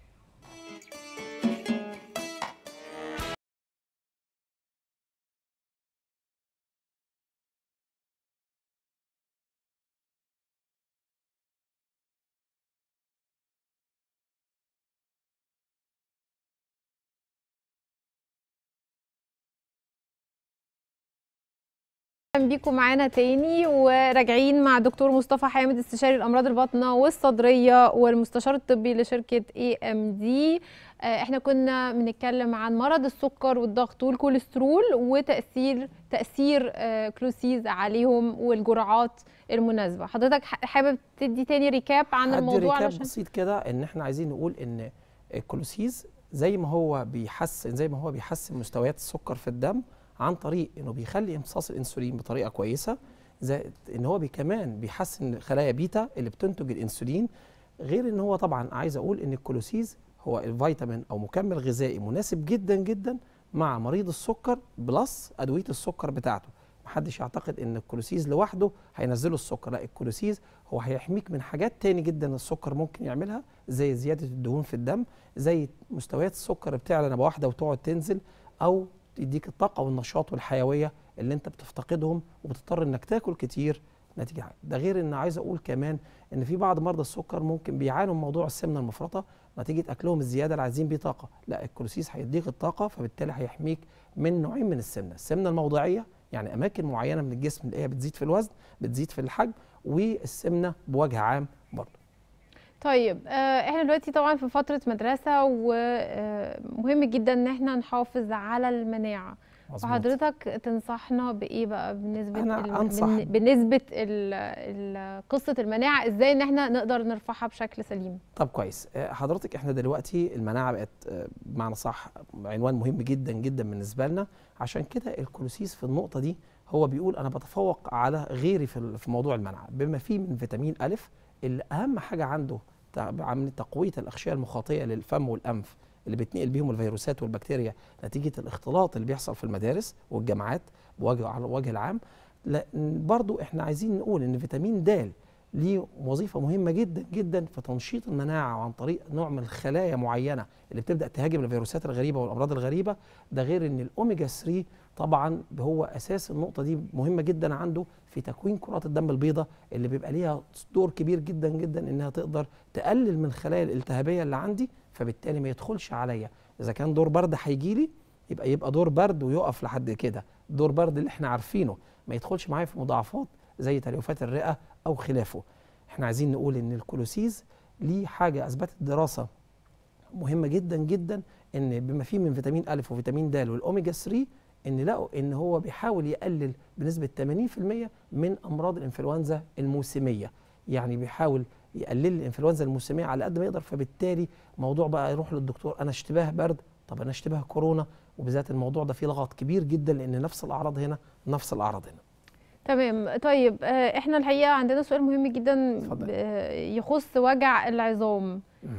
اهلا بيكم معانا تاني وراجعين مع دكتور مصطفى حامد استشاري الامراض الباطنه والصدريه والمستشار الطبي لشركه اي ام دي احنا كنا بنتكلم عن مرض السكر والضغط والكوليسترول وتاثير تاثير آه، كلوسيز عليهم والجرعات المناسبه حضرتك ح- حابب تدي تاني ريكاب عن هدي الموضوع ريكاب علشان بسيط كده ان احنا عايزين نقول ان الكولوسيز زي ما هو بيحسن زي ما هو بيحسن مستويات السكر في الدم عن طريق انه بيخلي امتصاص الانسولين بطريقه كويسه زائد ان هو بي كمان بيحسن خلايا بيتا اللي بتنتج الانسولين غير ان هو طبعا عايز اقول ان الكولوسيز هو الفيتامين او مكمل غذائي مناسب جدا جدا مع مريض السكر بلس ادويه السكر بتاعته محدش يعتقد ان الكولوسيز لوحده هينزله السكر لا الكولوسيز هو هيحميك من حاجات تاني جدا السكر ممكن يعملها زي زياده الدهون في الدم زي مستويات السكر بتعلى نبه واحده وتقعد تنزل او تديك الطاقه والنشاط والحيويه اللي انت بتفتقدهم وبتضطر انك تاكل كتير نتيجه حاجة. ده غير ان عايز اقول كمان ان في بعض مرضى السكر ممكن بيعانوا من موضوع السمنه المفرطه نتيجه اكلهم الزياده اللي عايزين بيه طاقه لا الكولوسيس هيديك الطاقه فبالتالي هيحميك من نوعين من السمنه السمنه الموضعيه يعني اماكن معينه من الجسم اللي هي بتزيد في الوزن بتزيد في الحجم والسمنه بوجه عام برضه طيب آه، احنا دلوقتي طبعا في فترة مدرسة ومهم جدا ان احنا نحافظ على المناعة مظبوط. وحضرتك تنصحنا بايه بقى بالنسبة أنا الم- أنصح- بالن- بالنسبة ال- ال- قصة المناعة ازاي ان احنا نقدر نرفعها بشكل سليم طب كويس آه، حضرتك احنا دلوقتي المناعه بقت آه، بمعنى صح عنوان مهم جدا جدا بالنسبه لنا عشان كده الكولوسيس في النقطه دي هو بيقول انا بتفوق على غيري في ال- في موضوع المناعه بما فيه من فيتامين الف اللي اهم حاجه عنده تع- عمليه تقويه الاغشيه المخاطيه للفم والانف اللي بتنقل بيهم الفيروسات والبكتيريا نتيجه الاختلاط اللي بيحصل في المدارس والجامعات بوجه على الوجه العام لا برضو احنا عايزين نقول ان فيتامين د ليه وظيفه مهمه جدا جدا في تنشيط المناعه وعن طريق نوع من الخلايا معينه اللي بتبدا تهاجم الفيروسات الغريبه والامراض الغريبه ده غير ان الاوميجا 3 طبعا هو اساس النقطه دي مهمه جدا عنده في تكوين كرات الدم البيضاء اللي بيبقى ليها دور كبير جدا جدا انها تقدر تقلل من الخلايا الالتهابيه اللي عندي فبالتالي ما يدخلش عليا اذا كان دور برد هيجي لي يبقى يبقى دور برد ويقف لحد كده دور برد اللي احنا عارفينه ما يدخلش معايا في مضاعفات زي تليفات الرئه او خلافه احنا عايزين نقول ان الكولوسيز ليه حاجه اثبتت دراسه مهمه جدا جدا ان بما فيه من فيتامين ا وفيتامين د والاوميجا 3 ان لقوا ان هو بيحاول يقلل بنسبه 80% من امراض الانفلونزا الموسميه يعني بيحاول يقلل الانفلونزا الموسميه على قد ما يقدر فبالتالي موضوع بقى يروح للدكتور انا اشتباه برد طب انا اشتباه كورونا وبذات الموضوع ده فيه لغط كبير جدا لان نفس الاعراض هنا نفس الاعراض هنا تمام طيب آه، احنا الحقيقه عندنا سؤال مهم جدا اتفضل. آه، يخص وجع العظام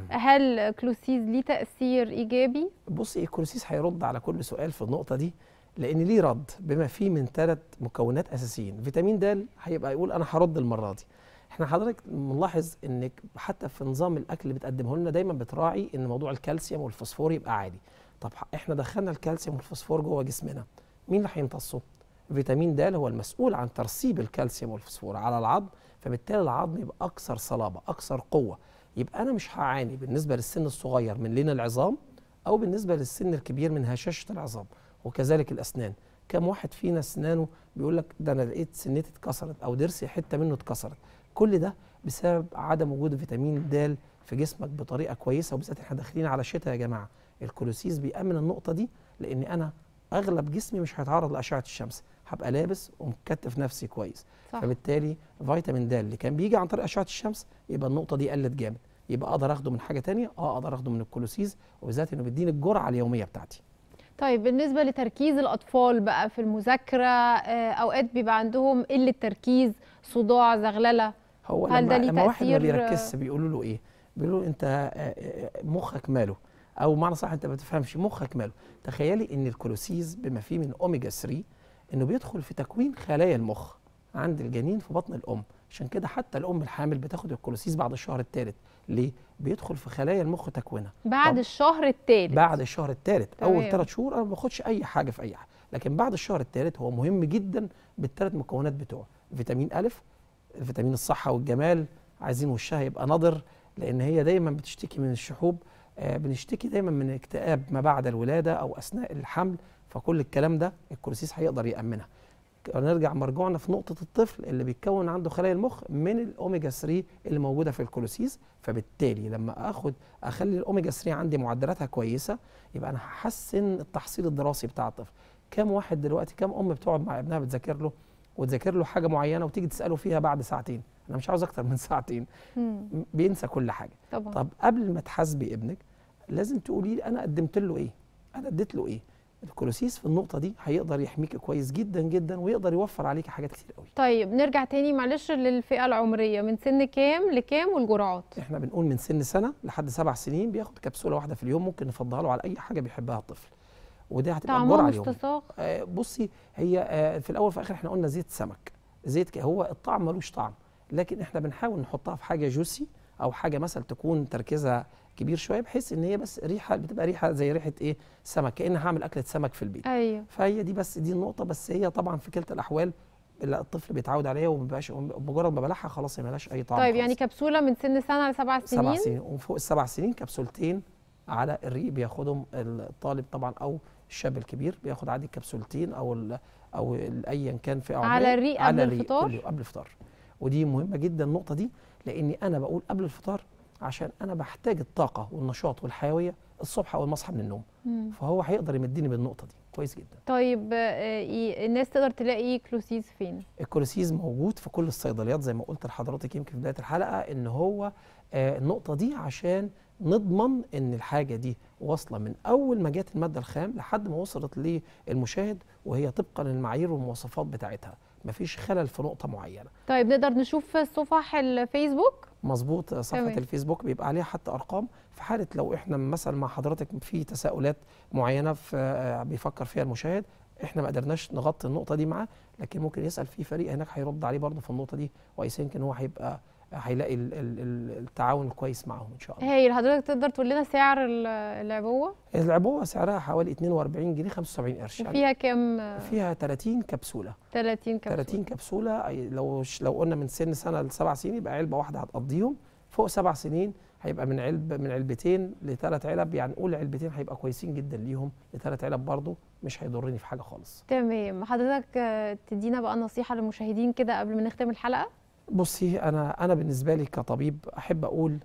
هل كلوسيز ليه تاثير ايجابي بصي الكولوسيس هيرد على كل سؤال في النقطه دي لان ليه رد بما فيه من ثلاث مكونات اساسيين فيتامين د هيبقى يقول انا هرد المره دي احنا حضرتك ملاحظ انك حتى في نظام الاكل اللي بتقدمه لنا دايما بتراعي ان موضوع الكالسيوم والفوسفور يبقى عالي طب احنا دخلنا الكالسيوم والفوسفور جوه جسمنا مين اللي هيمتصه فيتامين د هو المسؤول عن ترسيب الكالسيوم والفوسفور على العظم فبالتالي العظم يبقى اكثر صلابه اكثر قوه يبقى انا مش هعاني بالنسبه للسن الصغير من لين العظام او بالنسبه للسن الكبير من هشاشه العظام وكذلك الاسنان كم واحد فينا اسنانه بيقول لك ده انا لقيت سنتي اتكسرت او ضرسي حته منه اتكسرت كل ده بسبب عدم وجود فيتامين د في جسمك بطريقه كويسه وبالذات احنا داخلين على شتاء يا جماعه الكولوسيس بيأمن النقطه دي لان انا اغلب جسمي مش هيتعرض لاشعه الشمس هبقى لابس ومكتف نفسي كويس صح فبالتالي فيتامين د اللي كان بيجي عن طريق اشعه الشمس يبقى النقطه دي قلت جامد يبقى اقدر اخده من حاجه تانية اه اقدر اخده من الكولوسيس وبالذات انه بيديني الجرعه اليوميه بتاعتي طيب بالنسبه لتركيز الاطفال بقى في المذاكره آه، اوقات بيبقى عندهم قله تركيز صداع زغلله هو هل ده لما, ليه لما واحد ما تأثير- بيركزش بيقولوا له ايه بيقولوا له انت آه، آه، مخك ماله او معنى صح انت ما بتفهمش مخك ماله تخيلي ان الكولوسيز بما فيه من اوميجا 3 انه بيدخل في تكوين خلايا المخ عند الجنين في بطن الام عشان كده حتى الام الحامل بتاخد الكولوسيز بعد الشهر الثالث ليه بيدخل في خلايا المخ تكوينها بعد طب الشهر الثالث بعد الشهر الثالث اول تمام. ثلاث شهور انا ما باخدش اي حاجه في اي حاجه لكن بعد الشهر الثالث هو مهم جدا بالثلاث مكونات بتوعه فيتامين الف فيتامين الصحه والجمال عايزين وشها يبقى نضر لان هي دايما بتشتكي من الشحوب آه بنشتكي دايما من اكتئاب ما بعد الولاده او اثناء الحمل فكل الكلام ده الكولوسيس هيقدر يامنها نرجع مرجوعنا في نقطة الطفل اللي بيتكون عنده خلايا المخ من الأوميجا 3 اللي موجودة في الكولوسيس فبالتالي لما آخد أخلي الأوميجا 3 عندي معدلاتها كويسة يبقى أنا هحسن التحصيل الدراسي بتاع الطفل كم واحد دلوقتي كم أم بتقعد مع ابنها بتذاكر له وتذاكر له حاجة معينة وتيجي تسأله فيها بعد ساعتين أنا مش عاوز أكتر من ساعتين مم، بينسى كل حاجة طبعا طب قبل ما تحاسبي ابنك لازم تقولي لي انا قدمت له ايه انا اديت له ايه الكولوسيس في النقطه دي هيقدر يحميك كويس جدا جدا ويقدر يوفر عليك حاجات كتير قوي طيب نرجع تاني معلش للفئه العمريه من سن كام لكام والجرعات احنا بنقول من سن سنه لحد سبع سنين بياخد كبسوله واحده في اليوم ممكن نفضلها له على اي حاجه بيحبها الطفل ودي هتبقى طعمها الجرعه اليوميه مستصاغ آه، بصي هي آه، في الاول وفي الاخر احنا قلنا زيت سمك زيت ك- هو الطعم ملوش طعم لكن احنا بنحاول نحطها في حاجه جوسي او حاجه مثلا تكون تركيزها كبير شويه بحيث ان هي بس ريحه بتبقى ريحه زي ريحه ايه سمك كأن هعمل اكله سمك في البيت ايوه فهي دي بس دي النقطه بس هي طبعا في كلتا الاحوال لا، الطفل بيتعود عليها ومبقاش مجرد ما بلعها خلاص هي ملهاش اي طعم طيب خالص. يعني كبسوله من سن سنه لسبع سبع سنين سنين وفوق السبع سنين كبسولتين على الريق بياخدهم الطالب طبعا او الشاب الكبير بياخد عادي كبسولتين او ال او ال- ايا كان فئه على عمرية، الريق على قبل الريق الفطار؟ كل يوم قبل الفطار ودي مهمه جدا النقطه دي لاني انا بقول قبل الفطار عشان انا بحتاج الطاقه والنشاط والحيويه الصبح اول ما اصحى من النوم مم. فهو هيقدر يمدني بالنقطه دي كويس جدا طيب آه، ي- الناس تقدر تلاقي كلوسيز فين الكولوسيز موجود في كل الصيدليات زي ما قلت لحضرتك يمكن في بدايه الحلقه ان هو آه، النقطه دي عشان نضمن ان الحاجه دي واصله من اول ما جت الماده الخام لحد ما وصلت للمشاهد وهي طبقا للمعايير والمواصفات بتاعتها مفيش خلل في نقطه معينه طيب نقدر نشوف صفح الفيسبوك مظبوط صفحه تمام. الفيسبوك بيبقى عليها حتى ارقام في حاله لو احنا مثلا مع حضرتك في تساؤلات معينه في آه، بيفكر فيها المشاهد احنا ما قدرناش نغطي النقطه دي معاه لكن ممكن يسال في فريق هناك هيرد عليه برضه في النقطه دي ويس يمكن هو هيبقى هيلاقي ال- ال- ال- التعاون الكويس معاهم ان شاء الله هايل حضرتك تقدر تقول لنا سعر ال- العبوه العبوه سعرها حوالي 42 جنيه 75 قرش يعني وفيها كام آه، فيها 30 كبسوله 30 كبسوله 30 كبسوله أي لو ش- لو قلنا من سن سنه لسبع سنين يبقى علبه واحده هتقضيهم فوق سبع سنين هيبقى من علب من علبتين لثلاث علب يعني نقول علبتين هيبقى كويسين جدا ليهم لثلاث علب برضه مش هيضرني في حاجه خالص تمام حضرتك آه، تدينا بقى نصيحه للمشاهدين كده قبل ما نختم الحلقه بصي انا انا بالنسبه لي كطبيب احب اقول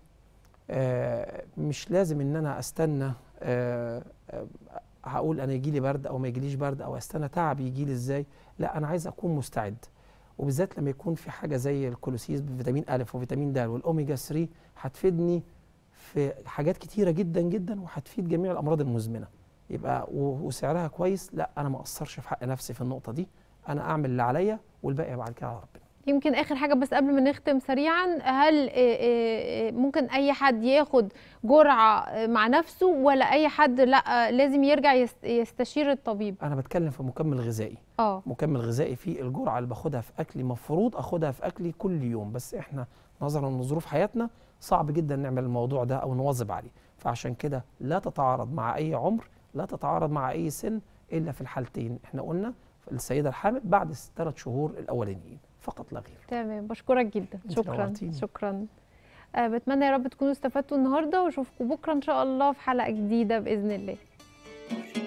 آه مش لازم ان انا استنى آه آه هقول انا يجي لي برد او ما يجيليش برد او استنى تعب يجي لي ازاي لا انا عايز اكون مستعد وبالذات لما يكون في حاجه زي الكولوسيس بفيتامين ا وفيتامين د والاوميجا 3 هتفيدني في حاجات كتيره جدا جدا وهتفيد جميع الامراض المزمنه يبقى و- وسعرها كويس لا انا ما اقصرش في حق نفسي في النقطه دي انا اعمل اللي عليا والباقي بعد كده على ربنا يمكن اخر حاجه بس قبل ما نختم سريعا هل آه، آه، آه، ممكن اي حد ياخد جرعه آه، مع نفسه ولا اي حد لا آه، لازم يرجع يست- يستشير الطبيب انا بتكلم في مكمل غذائي اه مكمل غذائي في الجرعه اللي باخدها في اكلي مفروض اخدها في اكلي كل يوم بس احنا نظرا لظروف حياتنا صعب جدا نعمل الموضوع ده او نواظب عليه فعشان كده لا تتعارض مع اي عمر لا تتعارض مع اي سن الا في الحالتين احنا قلنا السيده الحامل بعد الثلاث شهور الاولانيين فقط لا غير تمام بشكرك جدا انت شكرا نورتيني. شكرا آه بتمنى يا رب تكونوا استفدتوا النهارده واشوفكم بكره ان شاء الله في حلقه جديده باذن الله